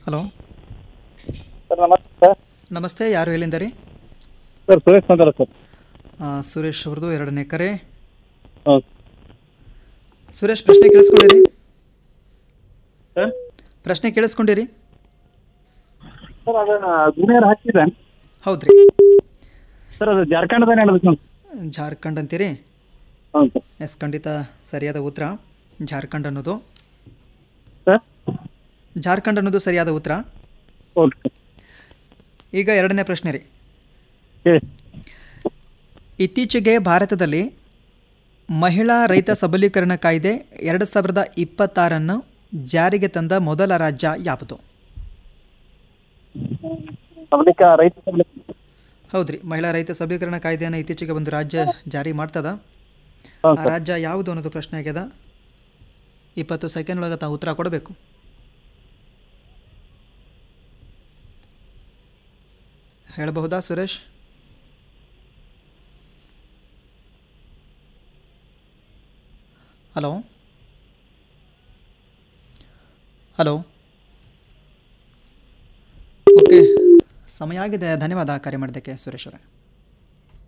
hello sir ನಮಸ್ತೆ sir ನಮಸ್ತೆ ಯಾರು ಎಲ್ಲಿಂದ ರೀ ಸರ್ ಸುರೇಶ್ ಮಾತಾಡ ಸರ್ ಆ, ಸುರೇಶ್ ಅವ್ರದ್ದು ಎರಡನೇ ಕರೆ ಹೌದು ಸುರೇಶ್ ಪ್ರಶ್ನೆ ಕೇಳಿಸ್ಕೊಂಡಿರಿ ಸರ್ ಪ್ರಶ್ನೆ ಕೇಳಿಸ್ಕೊಂಡಿರಿ ಸರ್ ಅದು ಜೂನಿಯರ್ ಹಾಕಿದೆ ಹೌದ್ರಿ ಸರ್ ಅದು ಜಾರ್ಖಂಡ್ದಾನೆ ನಡೆದಕ್ಕೆ ನೋಡಿ ಜಾರ್ಖಂಡ್ ಅಂತೀರಿ ಹೌದು ಸರ್ ಎಸ್ ಖಂಡಿತ ಸರಿಯಾದ ಉತ್ತರ ಜಾರ್ಖಂಡ್ ಅನ್ನೋದು ಸರ್ ಜಾರ್ಖಂಡ್ ಅನ್ನೋದು ಸರಿಯಾದ ಉತ್ತರ ಓಕೆ ಸರ್ ಈಗ ಎರಡನೇ ಪ್ರಶ್ನೆ ರೀ ಹೇಳಿ ಇತ್ತೀಚೆಗೆ ಭಾರತದಲ್ಲಿ ಮಹಿಳಾ ರೈತ ಸಬಲೀಕರಣ ಕಾಯ್ದೆ ಎರಡು ಸಾವಿರದ ಇಪ್ಪತ್ತಾರನ್ನು ಜಾರಿಗೆ ತಂದ ಮೊದಲ ರಾಜ್ಯ ಯಾವುದು ಸಬಲೀಕ ರೈತ ಸಬಲೀಕ ಹೌದ್ರಿ ಮಹಿಳಾ ರೈತ ಸಬಲೀಕರಣ ಕಾಯ್ದೆಯನ್ನು ಇತ್ತೀಚೆಗೆ ಒಂದು ರಾಜ್ಯ ಜಾರಿ ಮಾಡ್ತದ ಹೌದು ಆ ಸರ್ ರಾಜ್ಯ ಯಾವುದು ಅನ್ನೋದು ಪ್ರಶ್ನೆ ಆಗ್ಯದ ಇಪ್ಪತ್ತು ಸೆಕೆಂಡ್ ಒಳಗೆ ತಾವು ಉತ್ತರ ಕೊಡಬೇಕು ಹೇಳಬಹುದಾ ಸುರೇಶ್ ಹಲೋ ಹಲೋ ಓಕೆ ಸಮಯ ಆಗಿದೆ ಧನ್ಯವಾದ ಕರೆ ಮಾಡಿದ್ದಕ್ಕೆ ಸುರೇಶ್ ಅವರೇ